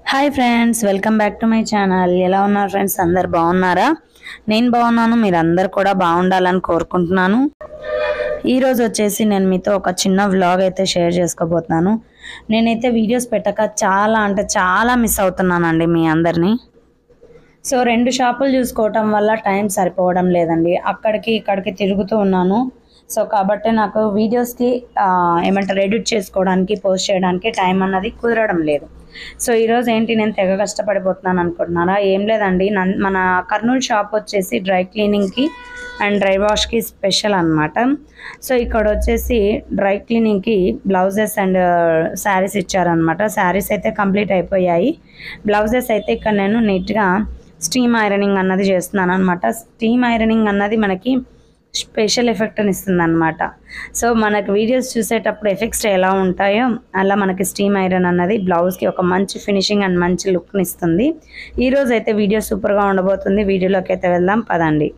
hi friends welcome back to my channel ఎలా ఉన్నారు friends అందరు బాగున్నారా నేను బాగున్నాను మీరు అందరు కూడా బాగుండాలని కోరుకుంటున్నాను ఈరోజు వచ్చేసి నేను మీతో ఒక చిన్న వ్లాగ్ అయితే షేర్ చేసుకోబోతున్నాను నేనైతే వీడియోస్ పెట్టక చాలా అంటే చాలా మిస్ అవుతున్నానండి మీ అందరినీ సో రెండు షాపులు చూసుకోవటం వల్ల టైం సరిపోవడం లేదండి అక్కడికి ఇక్కడికి తిరుగుతూ ఉన్నాను సో కాబట్టి నాకు వీడియోస్కి ఆ, ఏమంటారు ఎడిట్ చేసుకోవడానికి పోస్ట్ చేయడానికి టైం అన్నది కుదరడం లేదు సో ఈరోజు ఏంటి నేను తెగ కష్టపడిపోతున్నాను అనుకుంటున్నారా ఏం లేదండి నన్- మన కర్నూలు షాప్ వచ్చేసి డ్రై క్లీనింగ్కి అండ్ డ్రై వాష్కి స్పెషల్ అన్నమాట సో ఇక్కడ వచ్చేసి డ్రై క్లీనింగ్కి బ్లౌజెస్ అండ్ శారీస్ ఇచ్చారనమాట శారీస్ అయితే కంప్లీట్ అయిపోయాయి బ్లౌజెస్ అయితే ఇక్కడ నేను నీట్గా స్టీమ్ ఐరనింగ్ అన్నది చేస్తున్నాను అనమాట స్టీమ్ ఐరనింగ్ అన్నది మనకి స్పెషల్ ఎఫెక్ట్ అని ఇస్తుంది అనమాట సో మనకు వీడియోస్ చూసేటప్పుడు ఎఫెక్ట్స్ ఎలా ఉంటాయో అలా మనకి స్టీమ్ ఐరన్ అన్నది బ్లౌజ్కి ఒక మంచి ఫినిషింగ్ అండ్ మంచి లుక్ని ఇస్తుంది ఈరోజు అయితే వీడియో సూపర్గా ఉండబోతుంది వీడియోలోకి అయితే వెళ్దాం పదండి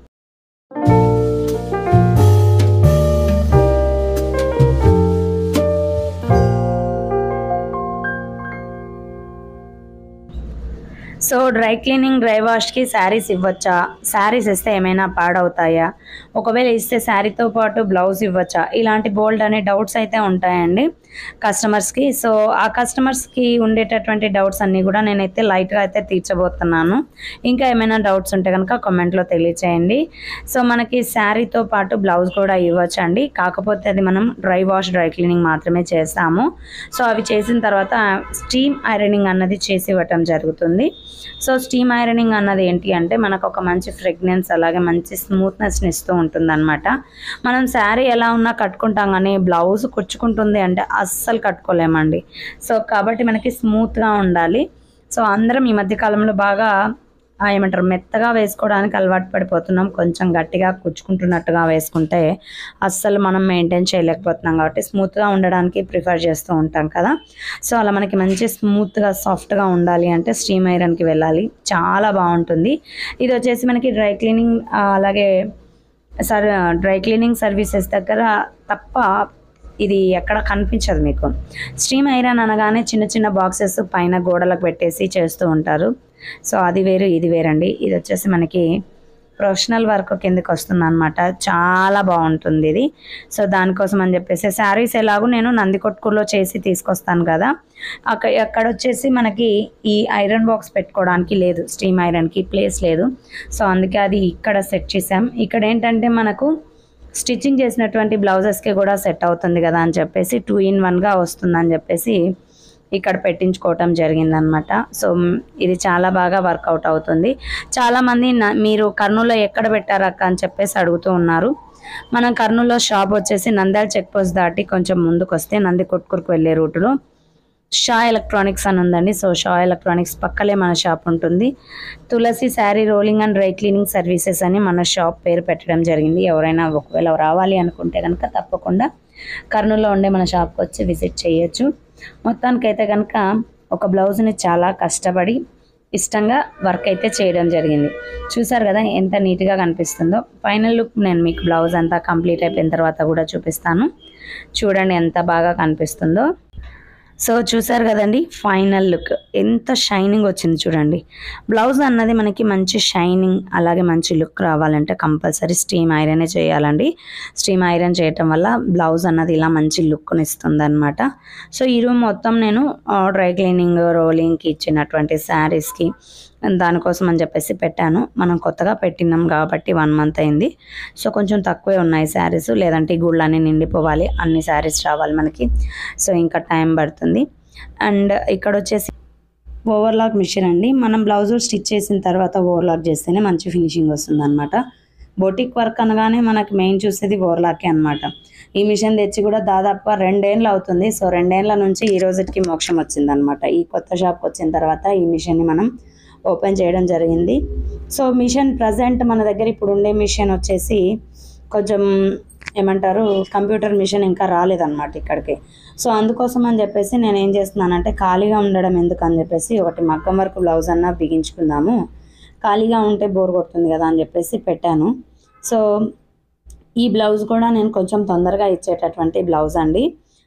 సో డ్రై క్లీనింగ్ డ్రై వాష్కి శారీస్ ఇవ్వచ్చా శారీస్ ఇస్తే ఏమైనా పాడవుతాయా ఒకవేళ ఇస్తే శారీతో పాటు బ్లౌజ్ ఇవ్వచ్చా ఇలాంటి బోల్డ్ అనే డౌట్స్ అయితే ఉంటాయండి కస్టమర్స్కి సో ఆ కస్టమర్స్కి ఉండేటటువంటి డౌట్స్ అన్నీ కూడా నేనైతే లైట్గా అయితే తీర్చబోతున్నాను ఇంకా ఏమైనా డౌట్స్ ఉంటే కనుక కామెంట్లో తెలియచేయండి సో మనకి శారీతో పాటు బ్లౌజ్ కూడా ఇవ్వచ్చు అండి కాకపోతే అది మనం డ్రై వాష్ డ్రై క్లీనింగ్ మాత్రమే చేస్తాము సో అవి చేసిన తర్వాత స్టీమ్ ఐరనింగ్ అన్నది చేసి ఇవ్వటం జరుగుతుంది సో స్టీమ్ ఐరనింగ్ అన్నది ఏంటి అంటే మనకు ఒక మంచి ఫ్రెగ్నెన్స్ అలాగే మంచి స్మూత్నెస్ని ఇస్తూ ఉంటుంది అనమాట మనం శారీ ఎలా ఉన్నా కట్టుకుంటాం కానీ బ్లౌజ్ కుచ్చుకుంటుంది అంటే అస్సలు కట్టుకోలేమండి సో కాబట్టి మనకి స్మూత్గా ఉండాలి సో అందరం ఈ మధ్య కాలంలో బాగా ఆ, ఏమంటారు మెత్తగా వేసుకోవడానికి అలవాటు పడిపోతున్నాం కొంచెం గట్టిగా కుచ్చుకుంటున్నట్టుగా వేసుకుంటే అస్సలు మనం మెయింటైన్ చేయలేకపోతున్నాం కాబట్టి స్మూత్గా ఉండడానికి ప్రిఫర్ చేస్తూ ఉంటాం కదా సో అలా మనకి మంచి స్మూత్గా సాఫ్ట్గా ఉండాలి అంటే స్టీమ్ ఐరన్కి వెళ్ళాలి చాలా బాగుంటుంది ఇది వచ్చేసి మనకి డ్రై క్లీనింగ్ ఆ, అలాగే సర్ డ్రై క్లీనింగ్ సర్వీసెస్ దగ్గర తప్ప ఇది ఎక్కడ కనిపించదు మీకు స్టీమ్ ఐరన్ అనగానే చిన్న చిన్న బాక్సెస్ పైన గోడలకు పెట్టేసి చేస్తూ ఉంటారు సో అది వేరు ఇది వేరండి ఇది వచ్చేసి మనకి ప్రొఫెషనల్ వర్క్ కిందకి వస్తుంది అనమాట చాలా బాగుంటుంది ఇది సో దానికోసం అని చెప్పేసి శారీస్ ఎలాగో నేను నందికొట్కూరులో చేసి తీసుకొస్తాను కదా అక్కడ అక్కడ వచ్చేసి మనకి ఈ ఐరన్ బాక్స్ పెట్టుకోవడానికి లేదు స్టీమ్ ఐరన్కి ప్లేస్ లేదు సో అందుకే అది ఇక్కడ సెట్ చేసాం ఇక్కడ ఏంటంటే మనకు స్టిచ్చింగ్ చేసినటువంటి బ్లౌజెస్కి కూడా సెట్ అవుతుంది కదా అని చెప్పేసి టూ ఇన్ వన్గా వస్తుందని చెప్పేసి ఇక్కడ పెట్టించుకోవటం జరిగిందనమాట సో మ్, ఇది చాలా బాగా వర్కౌట్ అవుతుంది చాలామంది నా- మీరు కర్నూలులో ఎక్కడ పెట్టారక్క అని చెప్పేసి అడుగుతూ ఉన్నారు మనం కర్నూలులో షాప్ వచ్చేసి నంద్యాల చెక్ పోస్ట్ దాటి కొంచెం ముందుకు వస్తే నంది కొట్కూరుకు వెళ్ళే రూటులో షా ఎలక్ట్రానిక్స్ అని ఉందండి సో షా ఎలక్ట్రానిక్స్ పక్కలే మన షాప్ ఉంటుంది Tulasi sari rolling and dry cleaning services అని మన షాప్ పేరు పెట్టడం జరిగింది ఎవరైనా ఒకవేళ రావాలి అనుకుంటే కనుక తప్పకుండా కర్నూలులో ఉండే మన షాప్కి వచ్చి విజిట్ చేయొచ్చు మొత్తానికైతే కనుక ఒక బ్లౌజ్ని చాలా కష్టపడి ఇష్టంగా వర్క్ అయితే చేయడం జరిగింది చూసారు కదా ఎంత నీట్గా కనిపిస్తుందో ఫైనల్ లుక్ నేను మీకు బ్లౌజ్ అంతా కంప్లీట్ అయిపోయిన తర్వాత కూడా చూపిస్తాను చూడండి ఎంత బాగా కనిపిస్తుందో సో చూసారు కదండి ఫైనల్ లుక్ ఎంత షైనింగ్ వచ్చింది చూడండి బ్లౌజ్ అన్నది మనకి మంచి షైనింగ్ అలాగే మంచి లుక్ రావాలంటే కంపల్సరీ స్టీమ్ ఐరనే చేయాలండి స్టీమ్ ఐరన్ చేయటం వల్ల బ్లౌజ్ అన్నది ఇలా మంచి లుక్ని ఇస్తుంది అనమాట సో ఈ రూమ్ మొత్తం నేను డ్రై క్లీనింగ్ రోలింగ్కి ఇచ్చినటువంటి శారీస్కి దానికోసం అని చెప్పేసి పెట్టాను మనం కొత్తగా పెట్టినాం కాబట్టి వన్ మంత్ అయింది సో కొంచెం తక్కువే ఉన్నాయి శారీస్ లేదంటే ఈ గుళ్ళన్నీ నిండిపోవాలి అన్ని శారీస్ రావాలి మనకి సో ఇంకా టైం పడుతుంది అండ్ ఇక్కడ వచ్చేసి ఓవర్లాక్ మిషన్ అండి మనం బ్లౌజ్ స్టిచ్ చేసిన తర్వాత ఓవర్లాక్ చేస్తేనే మంచి ఫినిషింగ్ వస్తుంది అనమాట బొటిక్ వర్క్ అనగానే మనకి మెయిన్ చూసేది ఓవర్లాకే అనమాట ఈ మిషన్ తెచ్చి కూడా దాదాపు రెండేళ్ళు అవుతుంది సో రెండేళ్ల నుంచి ఈ రోజుకి మోక్షం వచ్చిందనమాట ఈ కొత్త షాప్ వచ్చిన తర్వాత ఈ మిషన్ని మనం ఓపెన్ చేయడం జరిగింది సో మిషన్ ప్రజెంట్ మన దగ్గర ఇప్పుడు ఉండే మిషన్ వచ్చేసి కొంచెం ఏమంటారు కంప్యూటర్ మిషన్ ఇంకా రాలేదన్నమాట ఇక్కడికి సో అందుకోసం అని చెప్పేసి నేను ఏం చేస్తున్నానంటే ఖాళీగా ఉండడం ఎందుకు అని చెప్పేసి ఒకటి మగ్గం వర్క్ బ్లౌజ్ అన్నా బిగించుకుందాము ఖాళీగా ఉంటే బోర్ కొడుతుంది కదా అని చెప్పేసి పెట్టాను సో ఈ బ్లౌజ్ కూడా నేను కొంచెం తొందరగా ఇచ్చేటటువంటి బ్లౌజ్ అండి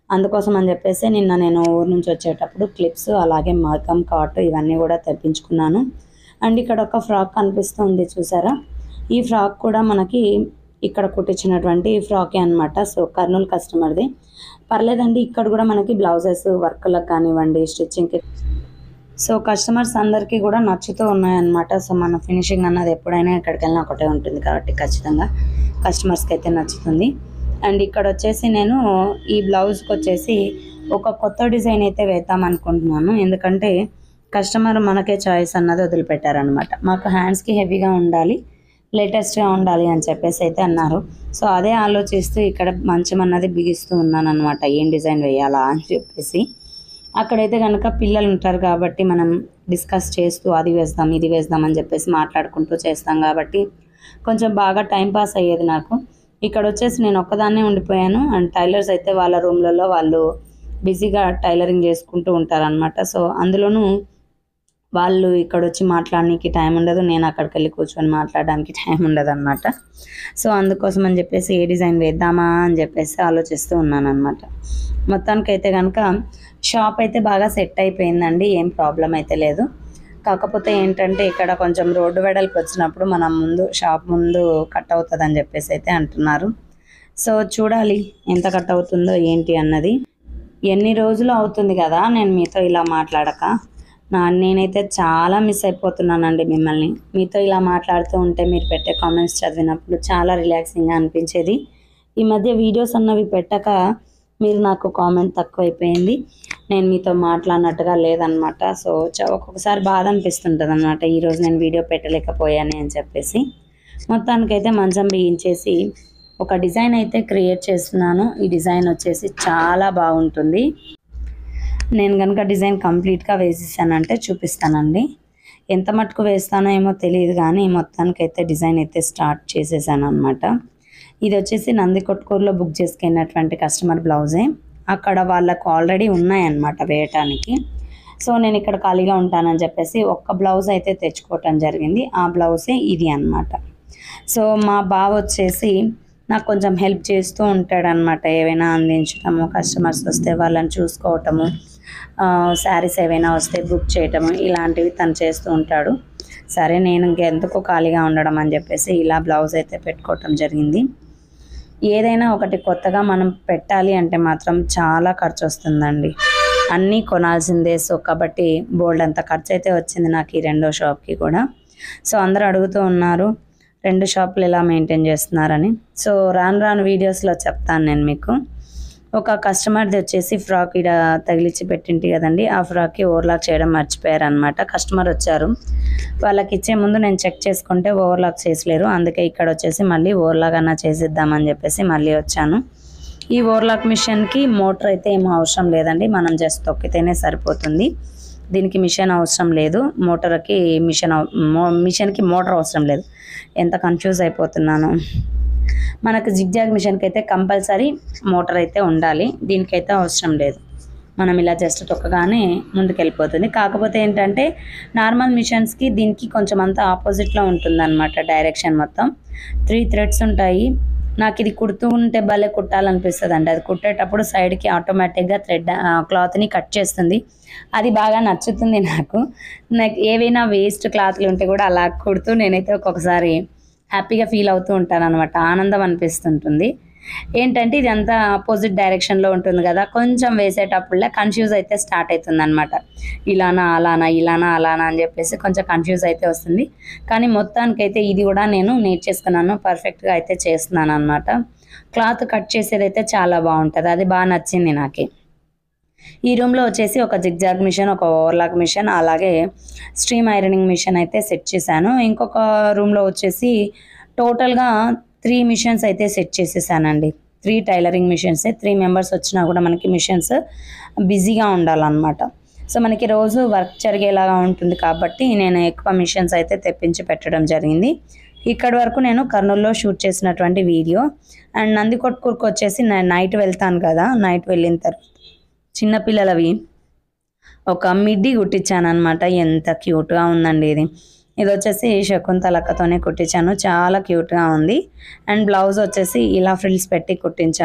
అందుకోసం అని చెప్పేసి నిన్న నేను ఊరు నుంచి వచ్చేటప్పుడు క్లిప్స్ అలాగే మగం కాట్ ఇవన్నీ కూడా తెప్పించుకున్నాను అండ్ ఇక్కడ ఒక ఫ్రాక్ కనిపిస్తుంది చూసారా ఈ ఫ్రాక్ కూడా మనకి ఇక్కడ కుట్టించినటువంటి ఫ్రాకే అనమాట సో కర్నూలు కస్టమర్ది పర్లేదండి ఇక్కడ కూడా మనకి బ్లౌజెస్ వర్క్లకు కానివ్వండి స్టిచ్చింగ్కి సో కస్టమర్స్ అందరికీ కూడా నచ్చుతూ ఉన్నాయన్నమాట సో మన ఫినిషింగ్ అన్నది ఎప్పుడైనా ఎక్కడికి వెళ్ళినా ఒకటే ఉంటుంది కాబట్టి ఖచ్చితంగా కస్టమర్స్కి అయితే నచ్చుతుంది అండ్ ఇక్కడ వచ్చేసి నేను ఈ బ్లౌజ్కి వచ్చేసి ఒక కొత్త డిజైన్ అయితే వేద్దాం అనుకుంటున్నాను ఎందుకంటే కస్టమర్ మనకే చాయిస్ అన్నది వదిలిపెట్టారనమాట మాకు హ్యాండ్స్కి హెవీగా ఉండాలి లేటెస్ట్గా ఉండాలి అని చెప్పేసి అయితే అన్నారు సో అదే ఆలోచిస్తూ ఇక్కడ మంచం అన్నది బిగిస్తూ ఉన్నాను అనమాట ఏం డిజైన్ వేయాలా అని చెప్పేసి అక్కడైతే కనుక పిల్లలు ఉంటారు కాబట్టి మనం డిస్కస్ చేస్తూ అది వేద్దాం ఇది వేద్దాం అని చెప్పేసి మాట్లాడుకుంటూ చేస్తాం కాబట్టి కొంచెం బాగా టైం పాస్ అయ్యేది నాకు ఇక్కడ వచ్చేసి నేను ఒక్కదాన్నే ఉండిపోయాను అండ్ టైలర్స్ అయితే వాళ్ళ రూమ్లలో వాళ్ళు బిజీగా టైలరింగ్ చేసుకుంటూ ఉంటారనమాట సో అందులోనూ వాళ్ళు ఇక్కడ వచ్చి మాట్లాడడానికి టైం ఉండదు నేను అక్కడికి వెళ్ళి కూర్చొని మాట్లాడడానికి టైం ఉండదు అనమాట సో అందుకోసం అని చెప్పేసి ఏ డిజైన్ వేద్దామా అని చెప్పేసి ఆలోచిస్తూ ఉన్నాను అనమాట మొత్తానికైతే కనుక షాప్ అయితే బాగా సెట్ అయిపోయిందండి ఏం ప్రాబ్లం అయితే లేదు కాకపోతే ఏంటంటే ఇక్కడ కొంచెం రోడ్డు వెడల్పు వచ్చినప్పుడు మనం ముందు షాప్ ముందు కట్ అవుతుంది అని చెప్పేసి అయితే అంటున్నారు సో చూడాలి ఎంత కట్ అవుతుందో ఏంటి అన్నది ఎన్ని రోజులు అవుతుంది కదా నేను మీతో ఇలా మాట్లాడక నా నేనైతే చాలా మిస్ అయిపోతున్నానండి మిమ్మల్ని మీతో ఇలా మాట్లాడుతూ ఉంటే మీరు పెట్టే కామెంట్స్ చదివినప్పుడు చాలా రిలాక్సింగ్గా అనిపించేది ఈ మధ్య వీడియోస్ అన్నవి పెట్టక మీరు నాకు కామెంట్ తక్కువైపోయింది నేను మీతో మాట్లాడినట్టుగా లేదనమాట సో చ- ఒక్కొక్కసారి బాధ అనిపిస్తుంటుంది అనమాట ఈరోజు నేను వీడియో పెట్టలేకపోయాను అని చెప్పేసి మొత్తానికైతే మంచం బిగించేసి ఒక డిజైన్ అయితే క్రియేట్ చేస్తున్నాను ఈ డిజైన్ వచ్చేసి చాలా బాగుంటుంది నేను కనుక డిజైన్ కంప్లీట్గా వేసేసానంటే చూపిస్తానండి ఎంత మటుకు వేస్తానో ఏమో తెలియదు కానీ మొత్తానికైతే డిజైన్ అయితే స్టార్ట్ చేసేసాను అనమాట ఇది వచ్చేసి నంది కొట్కూరులో బుక్ చేసుకున్నటువంటి కస్టమర్ బ్లౌజే అక్కడ వాళ్ళకు ఆల్రెడీ ఉన్నాయన్నమాట వేయటానికి సో నేను ఇక్కడ ఖాళీగా ఉంటానని చెప్పేసి ఒక్క బ్లౌజ్ అయితే తెచ్చుకోవటం జరిగింది ఆ బ్లౌజే ఇది అన్నమాట సో మా బావ వచ్చేసి నాకు కొంచెం హెల్ప్ చేస్తూ ఉంటాడనమాట ఏవైనా అందించడము కస్టమర్స్ వస్తే వాళ్ళని చూసుకోవటము శారీస్ ఏవైనా వస్తే బుక్ చేయటము ఇలాంటివి తను చేస్తూ ఉంటాడు సరే నేను ఇంకెందుకు ఖాళీగా ఉండడం అని చెప్పేసి ఇలా బ్లౌజ్ అయితే పెట్టుకోవటం జరిగింది ఏదైనా ఒకటి కొత్తగా మనం పెట్టాలి అంటే మాత్రం చాలా ఖర్చు వస్తుందండి అన్నీ కొనాల్సిందే సో కాబట్టి బోల్డ్ అంత ఖర్చు అయితే వచ్చింది నాకు ఈ రెండో షాప్కి కూడా సో అందరూ అడుగుతూ ఉన్నారు రెండు షాపులు ఎలా మెయింటైన్ చేస్తున్నారని సో రాను రాను వీడియోస్లో చెప్తాను నేను మీకు ఒక కస్టమర్ది వచ్చేసి ఫ్రాక్ ఇక్కడ తగిలిచ్చి పెట్టింటి కదండి ఆ ఫ్రాక్కి ఓవర్లాక్ చేయడం మర్చిపోయారు అనమాట కస్టమర్ వచ్చారు వాళ్ళకి ఇచ్చే ముందు నేను చెక్ చేసుకుంటే ఓవర్లాక్ చేసలేరు అందుకే ఇక్కడ వచ్చేసి మళ్ళీ ఓవర్లాక్ అన్నా చేసిద్దామని చెప్పేసి మళ్ళీ వచ్చాను ఈ ఓవర్లాక్ మిషన్కి మోటార్ అయితే ఏం అవసరం లేదండి మనం జస్ట్ తొక్కితేనే సరిపోతుంది దీనికి మిషన్ అవసరం లేదు మోటార్కి మిషన్ అవ- మో- మిషన్కి మోటార్ అవసరం లేదు ఎంత కన్ఫ్యూజ్ అయిపోతున్నాను మనకు జిగ్జాగ్ మిషన్కి అయితే కంపల్సరీ మోటార్ అయితే ఉండాలి దీనికైతే అవసరం లేదు మనం ఇలా జస్ట్ తొక్కగానే ముందుకు వెళ్ళిపోతుంది కాకపోతే ఏంటంటే నార్మల్ మిషన్స్కి దీనికి కొంచెం అంతా ఆపోజిట్లో ఉంటుందన్నమాట డైరెక్షన్ మొత్తం త్రీ థ్రెడ్స్ ఉంటాయి నాకు ఇది కుడుతూ ఉంటే భలే కుట్టాలనిపిస్తుంది అండి అది కుట్టేటప్పుడు సైడ్కి ఆటోమేటిక్గా థ్రెడ్ క్లాత్ని కట్ చేస్తుంది అది బాగా నచ్చుతుంది నాకు నాకు ఏవైనా వేస్ట్ క్లాత్లు ఉంటే కూడా అలా కుడుతూ నేనైతే ఒక్కొక్కసారి హ్యాపీగా ఫీల్ అవుతూ ఉంటాను అనమాట ఆనందం అనిపిస్తుంటుంది ఏంటంటే ఇది అంతా ఆపోజిట్ డైరెక్షన్లో ఉంటుంది కదా కొంచెం వేసేటప్పుడులా కన్ఫ్యూజ్ అయితే స్టార్ట్ అవుతుంది అనమాట ఇలానా అలానా ఇలానా అలానా అని చెప్పేసి కొంచెం కన్ఫ్యూజ్ అయితే వస్తుంది కానీ మొత్తానికైతే ఇది కూడా నేను నేర్చేసుకున్నాను పర్ఫెక్ట్గా అయితే చేస్తున్నాను అనమాట క్లాత్ కట్ చేసేది అయితే చాలా బాగుంటుంది అది బాగా నచ్చింది నాకే ఈ రూమ్లో వచ్చేసి ఒక జిగ్జాగ్ మిషన్ ఒక ఓవర్లాక్ మిషన్ అలాగే స్ట్రీమ్ ఐరనింగ్ మిషన్ అయితే సెట్ చేశాను ఇంకొక రూమ్లో వచ్చేసి టోటల్గా త్రీ మిషన్స్ అయితే సెట్ చేసేసానండి three tailoring machines three members వచ్చినా కూడా మనకి మిషన్స్ బిజీగా ఉండాలన్నమాట సో మనకి రోజు వర్క్ జరిగేలాగా ఉంటుంది కాబట్టి నేను ఎక్కువ మిషన్స్ అయితే తెప్పించి పెట్టడం జరిగింది ఇక్కడి వరకు నేను కర్నూలులో షూట్ చేసినటువంటి వీడియో అండ్ నందికొట్కూరుకు వచ్చేసి నేను నైట్ వెళ్తాను కదా నైట్ వెళ్ళిన తర్వాత చిన్నపిల్లలవి ఒక మిడ్డీ కుట్టించాను అనమాట ఎంత క్యూట్గా ఉందండి ఇది ఇది వచ్చేసి శకుంతలక్కతోనే కుట్టించాను చాలా క్యూట్గా ఉంది అండ్ బ్లౌజ్ వచ్చేసి ఇలా ఫ్రిల్స్ పెట్టి కుట్టించాను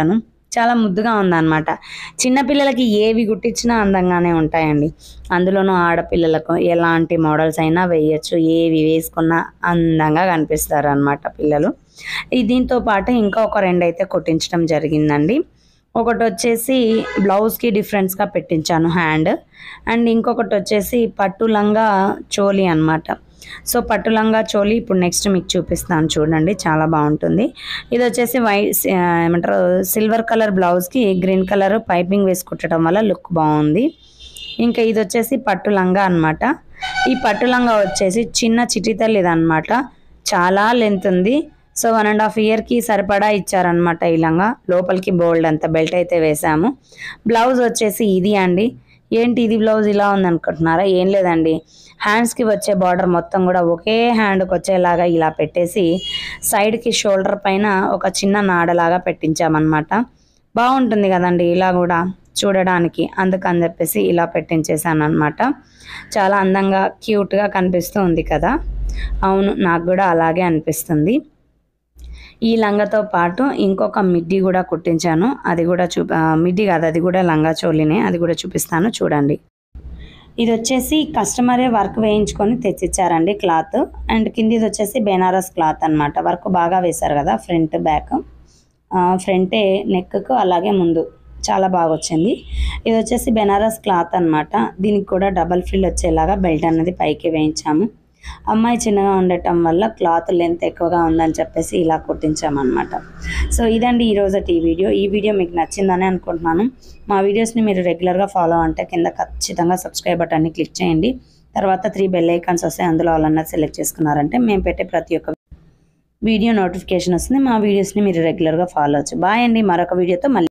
చాలా ముద్దుగా ఉందన్నమాట చిన్నపిల్లలకి ఏవి కుట్టించినా అందంగానే ఉంటాయండి అందులోనూ ఆడపిల్లలకు ఎలాంటి మోడల్స్ అయినా వేయచ్చు ఏవి వేసుకున్నా అందంగా కనిపిస్తారు అనమాట పిల్లలు ఈ దీంతో పాటు ఇంకా ఒక రెండు అయితే కుట్టించడం జరిగిందండి ఒకటి వచ్చేసి బ్లౌజ్కి డిఫరెన్స్గా పెట్టించాను హ్యాండ్ అండ్ ఇంకొకటి వచ్చేసి పట్టు లంగా చోలీ అనమాట సో పట్టు లంగా చోలీ ఇప్పుడు నెక్స్ట్ మీకు చూపిస్తాను చూడండి చాలా బాగుంటుంది ఇది వచ్చేసి వైట్ ఏమంటారు సిల్వర్ కలర్ బ్లౌజ్కి గ్రీన్ కలర్ పైపింగ్ వేసి కుట్టడం వల్ల లుక్ బాగుంది ఇంకా ఇది వచ్చేసి పట్టు లంగా అనమాట ఈ పట్టు లంగా వచ్చేసి చిన్న చిటితల్లిది అనమాట చాలా లెంత్ ఉంది సో వన్ అండ్ హాఫ్ ఇయర్కి సరిపడా ఇచ్చారనమాట ఈ లంగా లోపలికి బోల్డ్ అంత బెల్ట్ అయితే వేసాము బ్లౌజ్ వచ్చేసి ఇది అండి ఏంటి ఇది బ్లౌజ్ ఇలా ఉంది అనుకుంటున్నారా ఏం లేదండి హ్యాండ్స్కి వచ్చే బార్డర్ మొత్తం కూడా ఒకే హ్యాండ్కి వచ్చేలాగా ఇలా పెట్టేసి సైడ్కి షోల్డర్ పైన ఒక చిన్న నాడలాగా పెట్టించామన్నమాట బాగుంటుంది కదండి ఇలా కూడా చూడడానికి అందుకని చెప్పేసి ఇలా పెట్టించేసాను అనమాట చాలా అందంగా క్యూట్గా కనిపిస్తూ ఉంది కదా అవును నాకు కూడా అలాగే అనిపిస్తుంది ఈ లంగాతో పాటు ఇంకొక మిడ్డీ కూడా కుట్టించాను అది కూడా చూ ఆ, మిడ్డీ కాదు అది కూడా లంగా చోలినే అది కూడా చూపిస్తాను చూడండి ఇది వచ్చేసి కస్టమరే వర్క్ వేయించుకొని తెచ్చిచ్చారండి క్లాత్ అండ్ కింది ఇది వచ్చేసి బెనారస్ క్లాత్ అన్నమాట వర్క్ బాగా వేశారు కదా ఫ్రంట్ బ్యాక్ ఫ్రంటే నెక్కు అలాగే ముందు చాలా బాగా వచ్చింది ఇది వచ్చేసి బెనారస్ క్లాత్ అన్నమాట దీనికి కూడా డబల్ ఫిల్ వచ్చేలాగా బెల్ట్ అనేది పైకి వేయించాము అమ్మాయి చిన్నగా ఉండటం వల్ల క్లాత్ లెంత్ ఎక్కువగా ఉందని చెప్పేసి ఇలా కుట్టించామన్నమాట సో ఇదండి ఈరోజు ఈ వీడియో ఈ వీడియో మీకు నచ్చిందని అనుకుంటున్నాను మా వీడియోస్ని మీరు రెగ్యులర్గా ఫాలో అంటే కింద ఖచ్చితంగా సబ్స్క్రైబ్ బటన్ని క్లిక్ చేయండి తర్వాత త్రీ బెల్ ఐకాన్స్ వస్తాయి అందులో వాళ్ళన్నది సెలెక్ట్ చేసుకున్నారంటే మేము పెట్టే ప్రతి ఒక్క వీడియో నోటిఫికేషన్ వస్తుంది మా వీడియోస్ని మీరు రెగ్యులర్గా ఫాలో అవచ్చు బాయ్ అండి మరొక వీడియోతో మళ్ళీ